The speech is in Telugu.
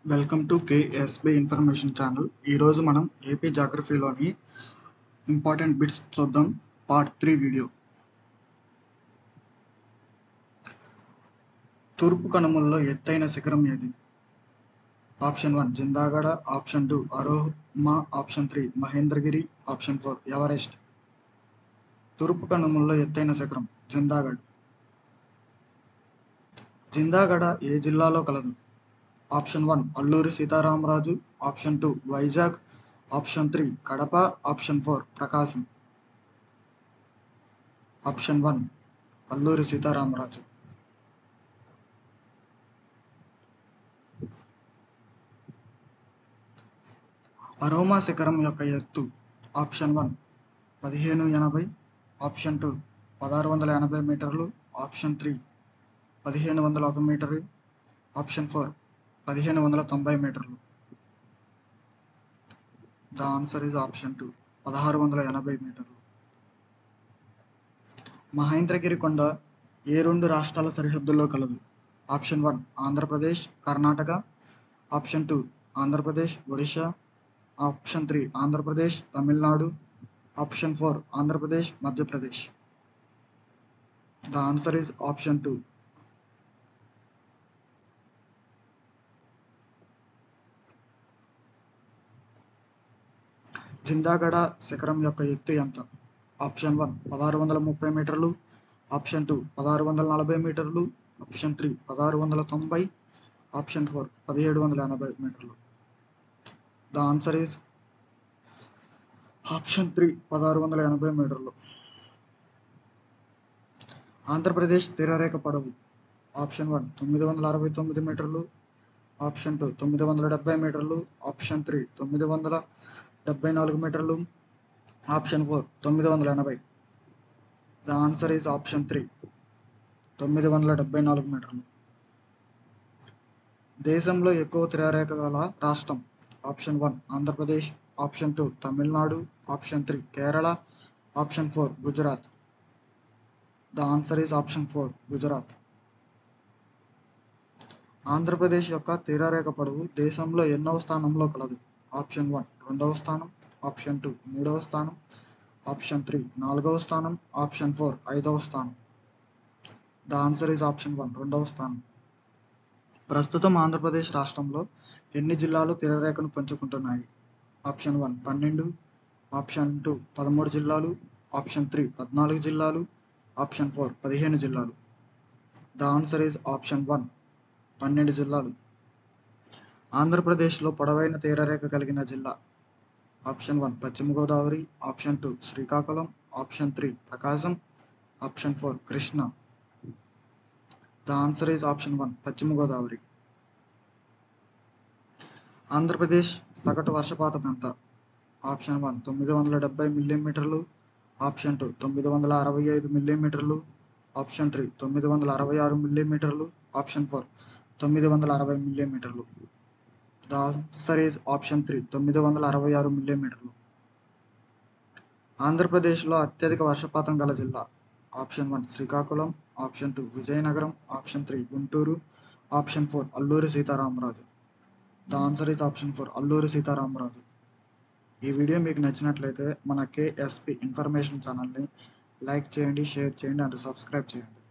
welcome to KSB information channel ఈరోజు మనం ఏపీ జాగ్రఫీలోని ఇంపార్టెంట్ బిట్స్ చూద్దాం పార్ట్ త్రీ వీడియో తూర్పు కనుమల్లో ఎత్తైన శిఖరం ఏది option one Jindhagada option two Aroma option three Mahendragiri option four Everest తూర్పు కనుమల్లో ఎత్తైన శిఖరం జిందాగఢ్ జిందాగఢ ఏ జిల్లాలో కలదు option one Alluri Sitaramaraju option two Vizag option three Kadapa option four Prakasam option one Alluri Sitaramaraju Aroma శిఖరం యొక్క ఎత్తు ఆప్షన్ వన్ పదిహేను ఎనభై ఆప్షన్ టూ పదహారు వందల ఎనభై మీటర్లు ఆప్షన్ త్రీ పదిహేను వందల ఒక మీటరు ఆప్షన్ ఫోర్ పదిహేను వందల తొంభై మీటర్లు the answer is option two పదహారు వందల ఎనభై మీటర్లు మహేంద్రగిరి కొండ ఏ రెండు రాష్ట్రాల సరిహద్దుల్లో కలదు option one Andhra Pradesh Karnataka option two Andhra Pradesh Odisha option three Andhra Pradesh Tamil Nadu option four Andhra Pradesh Madhya Pradesh the answer is option two Jindhagada శిఖరం యొక్క ఎత్తు ఎంత ఆప్షన్ వన్ పదహారు వందల ముప్పై మీటర్లు ఆప్షన్ టూ పదహారు వందల నలభై మీటర్లు ఆప్షన్ త్రీ పదహారు వందల తొంభై ఆప్షన్ ఫోర్ పదిహేడు వందల ఎనభై మీటర్లు the answer is option three పదహారు వందల ఎనభై మీటర్లు ఆంధ్రప్రదేశ్ తీరరేఖ పొడవు ఆప్షన్ వన్ తొమ్మిది వందల అరవై తొమ్మిది మీటర్లు ఆప్షన్ టూ తొమ్మిది వందల డెబ్బై మీటర్లు ఆప్షన్ త్రీ తొమ్మిది వందల డెబ్బై నాలుగు మీటర్లు ఆప్షన్ ఫోర్ తొమ్మిది వందల ఎనభై the answer is option three తొమ్మిది వందల డెబ్బై నాలుగు మీటర్లు దేశంలో ఎక్కువ తీరరేఖ గల రాష్ట్రం option one Andhra Pradesh option two Tamil Nadu option three Kerala option four Gujarat the answer is option four Gujarat Andhra Pradesh యొక్క తీరరేఖ పొడవు దేశంలో ఎన్నవ స్థానంలో కలదు ఆప్షన్ వన్ రెండవ స్థానం ఆప్షన్ టూ మూడవ స్థానం ఆప్షన్ త్రీ నాలుగవ స్థానం ఆప్షన్ ఫోర్ ఐదవ స్థానం the answer is option one రెండవ స్థానం ప్రస్తుతం ఆంధ్రప్రదేశ్ రాష్ట్రంలో ఎన్ని జిల్లాలు తీరరేఖను పంచుకుంటున్నాయి ఆప్షన్ వన్ పన్నెండు ఆప్షన్ టూ పదమూడు జిల్లాలు ఆప్షన్ త్రీ పద్నాలుగు జిల్లాలు ఆప్షన్ ఫోర్ పదిహేను జిల్లాలు the answer is option one పన్నెండు జిల్లాలు ఆంధ్రప్రదేశ్లో పొడవైన తీరరేఖ కలిగిన జిల్లా option one Paschima Godavari option two Srikakulam option three Prakasam option four Krishna the answer is option one Paschima Godavari Andhra Pradesh సగటు వర్షపాతం ఎంత ఆప్షన్ వన్ తొమ్మిది వందల డెబ్బై మిల్లీమీటర్లు ఆప్షన్ టూ తొమ్మిది వందల అరవై ఐదు మిల్లీమీటర్లు ఆప్షన్ త్రీ తొమ్మిది వందల అరవై ఆరు మిల్లీమీటర్లు ఆప్షన్ ఫోర్ తొమ్మిది వందల అరవై మిల్లీమీటర్లు the answer is option three తొమ్మిది వందల అరవై ఆరు మిల్లీమీటర్లు ఆంధ్రప్రదేశ్లో అత్యధిక వర్షపాతం గల జిల్లా option one Srikakulam option two Vizianagaram option three Guntur option four Alluri Sitaramaraju the answer is option four Alluri Sitaramaraju ఈ వీడియో మీకు నచ్చినట్లయితే మన కేఎస్పి ఇన్ఫర్మేషన్ ఛానల్ని లైక్ చేయండి షేర్ చేయండి అండ్ సబ్స్క్రైబ్ చేయండి